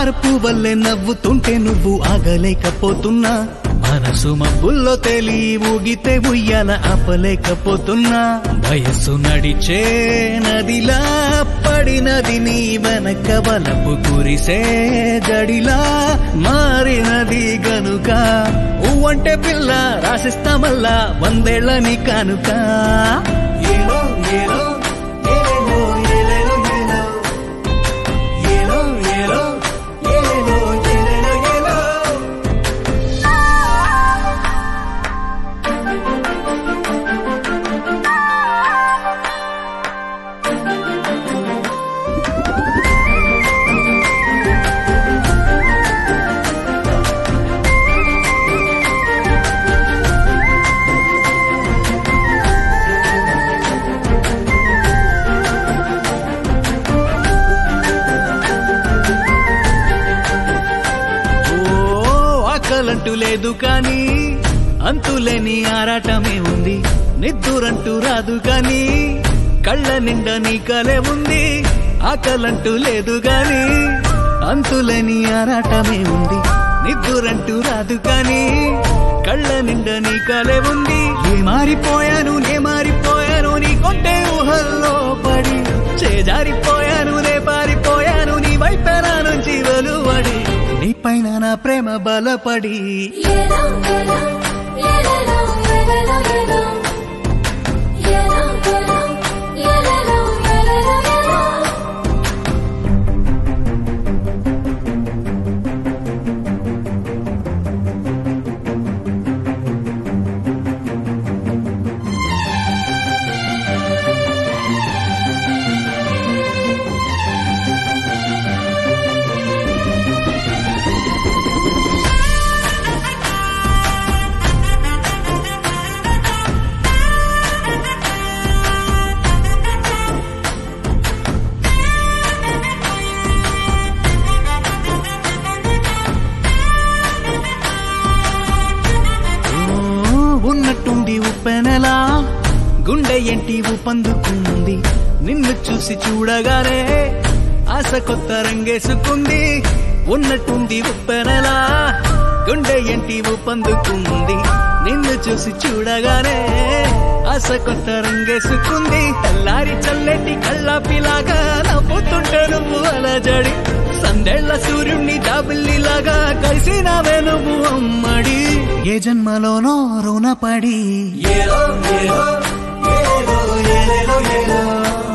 మార్పు వల్లే నవ్వుతుంటే నువ్వు ఆగలేకపోతున్నా మనసు మబ్బుల్లో తేలి ఊగితే ఉయ్యాల ఆపలేకపోతున్నా వయస్సు నడిచే నదిలా పడినది నీ వెనక వలపు కురిసే జడిలా మారినది గనుక ఊవంటే పిల్ల రాసిస్తామల్లా వందేళ్ళని కానుక ఏలో ఏలో ఏలేలో ఏలేలో ఏలో ఏలో ఏలో ఏలేలో ఏలేలో ఏలో ఓ ఆకలంటూ లేదు కానీ అంతులేని ఆరాటమే ఉంది నిద్దురంటూ రాదు కానీ కళ్ళ నిండా నీ కలే ఉంది ఆకలంటూ లేదు గాని అంతులేని ఆరాటమే ఉంది నిద్దురంటూ రాదు కానీ కళ్ళ నిండా నీ కలే ఉంది ఏ మారిపోయాను నే మారిపోయాను నీ కొంటే ఊహల్లో పడి చేజారిపోయాను నే పారిపోయాను నీ వైపెనా నుంచి వెలువడి నీ పైన నా ప్రేమ బలపడి Yellow, yellow, yellow, yellow, yellow. Yellow, yellow, yellow, yellow, yellow. ఓ, ఉన్నట్టుండి ఉప్పెనలా గుండె ఎంటి ఊపందుకుంది నిన్ను చూసి చూడగానే ఆశ కొత్త రంగేసుకుంది ఉన్నట్టుండి ఉప్పెనలా గుండె ఎంటి ఊపందుకుంది నిన్ను చూసి చూడగానే ఆశ కొత్త రంగేసుకుంది తెల్లారి చల్లటి కళ్ళాపిలాగా నవ్వుతుంటే నువ్వు అలజడి సందేళ్ల సూర్యుణ్ణి జాబిల్లిలాగా కలిసినావే నువ్వు అమ్మడి ఏ జన్మలోనో రుణపడి ఏలో ఏలో ఏలో ఏలో ఏలో